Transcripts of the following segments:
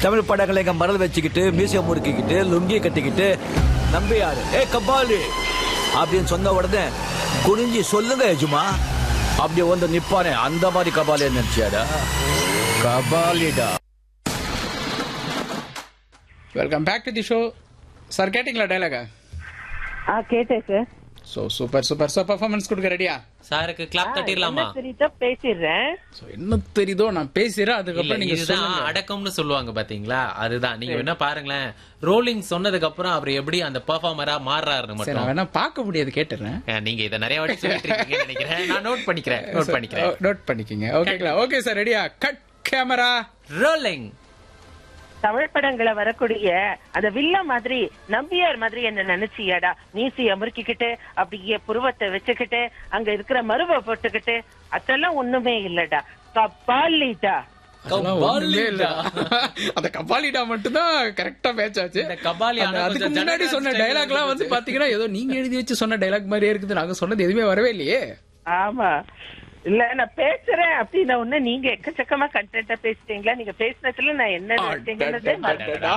தமிழ் படங்களை எங்க மரல் வச்சுக்கிட்டு மியூசியம் முறுக்கிக்கிட்டு லுங்கி கட்டிக்கிட்டு நம்பியாரு ஏ கபாலி அப்படின்னு சொன்ன உடனே குனிஞ்சி சொல்லுங்க எஜுமா அப்படி வந்து நிப்பானே அந்த மாதிரி கபாலி நினைச்சியாடா கபாலிடா welcome back to the show sir கேட்டிங்களா டைலாக ஆ கேட்டேன் sir so super super so performance கொடுக்க ரெடியா சாருக்கு கிளாப் தட்டிடலாமா என்ன தெரியுதோ பேசிடுறேன் ஸோ என்ன தெரியுதோ நான் பேசுறேன் இல்ல அதுக்கப்புறம் நீங்க இதுதான் சொல்லுங்க அடக்கம்னு சொல்லுவாங்க பாத்தீங்களா அதுதான் நீங்க என்ன பாருங்களேன் ரோலிங் சொன்னதுக்கு அப்புறம் அவர் எப்படி அந்த பெர்ஃபார்மரா மாறுறாருன்னு சரி நான் மட்டும் வேணா பார்க்க முடியாது கேட்டுறேன் அஹ், நீங்க இத நிறைய வாட்டி சொல்லிட்டு இருக்கீங்கன்னு நினைக்கிறேன் நான் நோட் பண்ணிக்கிறேன் நோட் பண்ணிக்கிறேன் நோட் பண்ணிக்கிங்க ஓகேங்களா ஓகே சார் ரெடியா கட் கேமரா ரோலிங் தமிழ் படங்களை வரக்கூடிய அந்த வில்ல மாதிரி நம்பியார் மாதிரி என்ன நினைச்சியாடா மீசிய முறுக்கிக்கிட்டு அப்படியே புருவத்தை வச்சுக்கிட்டு அங்க இருக்கிற மருவை போட்டுக்கிட்டு அதெல்லாம் ஒண்ணுமே இல்லடா கப்பாலிடா அதெல்லாம் ஒண்ணுமே இல்ல அந்த கபாலிடா மட்டும் தான் கரெக்டா பேச்சாச்சு இந்த கபாலி அந்த ஆனா அதுக்கு கொஞ்சம் முன்னாடி ஜனநாயக சொன்ன style டைலாக் எல்லாம் வந்து இருந்துச்சு. பாத்தீங்கன்னா ஏதோ நீங்க எழுதி வச்சு சொன்ன டைலாக் மாதிரியே இருக்குது நாங்க சொன்னது எதுவுமே வரவே இல்லையே ஆமா இல்ல நான் பேசுறேன் அப்படின்ன உடனே நீங்க எக்கச்சக்கமா கண்டென்ட்டா பேசிட்டீங்களா நீங்க பேசினதுல நான் என்ன நினைச்சீங்கன்னதே மறந்துட்டேன்.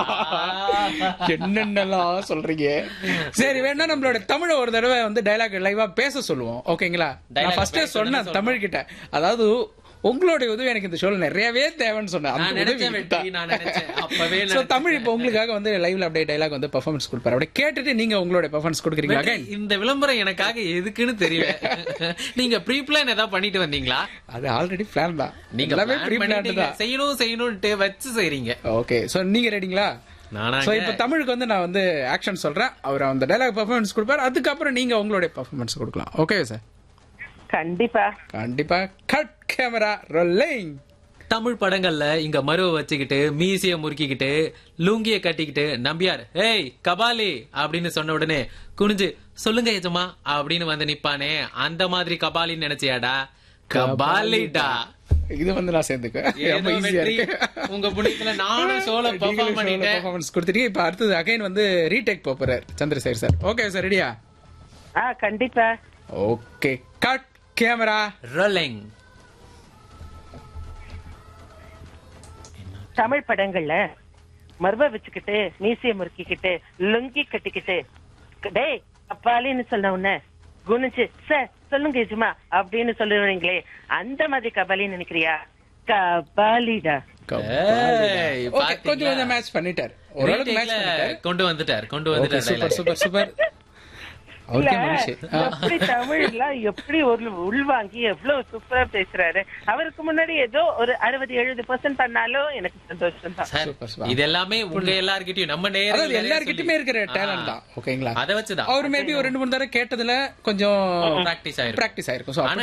என்னென்னலாம் சொல்றீங்க சரி வேணா நம்மளோட தமிழ ஒரு தடவை வந்து டைலாக் லைவா பேச சொல்லுவோம் ஓகேங்களா நான் Dialogue ஃபர்ஸ்டே பேச சொன்னேன் சொல்லுங்க. தமிழ் கிட்ட அதாவது உங்களுடைய உதவி எனக்கு இந்த ஷோல நிறையவே தேவைன்னு சொன்னேன் நான் அந்த நினைச்சேன் உதவி வெற்றி, நான் நினைச்சேன். அப்பவே சோ நினைச்சேன். தமிழ் இப்போ உங்களுக்காக வந்து லைவ்ல அப்படியே டைலாக் வந்து பெர்ஃபார்மன்ஸ் கொடுப்பாரு அப்படியே கேட்டுட்டு நீங்க உங்களோட பெர்ஃபார்மன்ஸ் கொடுக்குறீங்களா வெற்றி, இந்த விளம்பரம் எனக்காக எதுக்குன்னு தெரியல நீங்க ப்ரீ பிளான் ஏதாவது பண்ணிட்டு வந்தீங்களா அது ஆல்ரெடி பிளான் தான் நீங்க எல்லாமே plan ப்ரீ பிளான் பண்ணிட்டீங்க. தான் செய்யணும் செய்யணும்ட்டு வச்சு செய்றீங்க ஓகே சோ நீங்க ரெடிங்களா நானாங்க? சோ இப்போ தமிழுக்கு வந்து நான் வந்து ஆக்ஷன் சொல்றேன் அவர் அந்த டைலாக் பெர்ஃபார்மன்ஸ் கொடுப்பாரு அதுக்கப்புறம் நீங்க உங்களுடைய பெர்ஃபார்மன்ஸ் கொடுக்கலாம் ஓகே சார் கண்டிப்பா கண்டிப்பா கட் கேமரா ரோலிங் தமிழ் படங்கள்ல இங்க மருவ வச்சுக்கிட்டு மீசிய முறுக்கிக்கிட்டு லுங்கிய கட்டிக்கிட்டு நம்பியார் ஏய் கபாலி அப்படின்னு சொன்ன உடனே குனிஞ்சு சொல்லுங்க எஜமா அப்படின்னு வந்து நிப்பானே அந்த மாதிரி கபாலின்னு நினைச்சியாடா கபாலிடா இது வந்து நான் சேர்ந்துக்குவேன் ஏதோ ரொம்ப ஈஸியா வெற்றி. இருக்கு உங்க புண்ணியத்துல நானும் சோல பெர்ஃபார்ம் பண்ணிட்டேன் பெர்ஃபார்மன்ஸ் கொடுத்துட்டு இப்போ அடுத்தது அகைன் வந்து ரீடேக் போறார் சந்திரசேகர் சார் ஓகே சார் ரெடியா ஆ கண்டிப்பா okay cut camera rolling Tamil படங்கள்ல மர்வ வச்சுக்கிட்டு மீசிய முறுக்கிக்கிட்டு லுங்கி கட்டிக்கிட்டு டேய் அப்பாலின்னு சொன்ன உடனே குனிச்சு சார் சொல்லுங்க எஜுமா அப்படின்னு சொல்லுவீங்களே அந்த மாதிரி கபாலின்னு நினைக்கிறியா கபாலிடா ஏய், ஓகே பாத்தீங்களா? கொஞ்சம் கொஞ்சம் மேட்ச் பண்ணிட்டார் ஓரளவுக்கு மேட்ச் Retake ல பண்ணிட்டார் கொண்டு வந்துட்டார் கொண்டு ஓகே வந்துட்டார் சூப்பர் dialogue. சூப்பர் சூப்பர் இல்ல அவருக்கே மனுஷி ஆ. எப்படி தமிழ்லாம் எப்படி ஒரு உள்வாங்கி எவ்வளவு சூப்பரா பேசுறாரு அவருக்கு முன்னாடி ஏதோ ஒரு அறுபது எழுபது பர்சன்ட் பண்ணாலும் எனக்கு சந்தோஷம் தான் சார், சூப்பர், சூப்பர். இது எல்லாமே உங்க எல்லார்கிட்டயும் நம்ம நேரம் அதாவது எல்லார்கிட்டயுமே இருக்கிற டேலண்ட் தான் ஓகேங்களா அதை வச்சுதான் அவர் மேபி ஒரு ரெண்டு மூணு தடவை கேட்டதுல கொஞ்சம் பிராக்டிஸ் ஆயிரும் பிராக்டிஸ் ஆயிருக்கும் So, ஆனா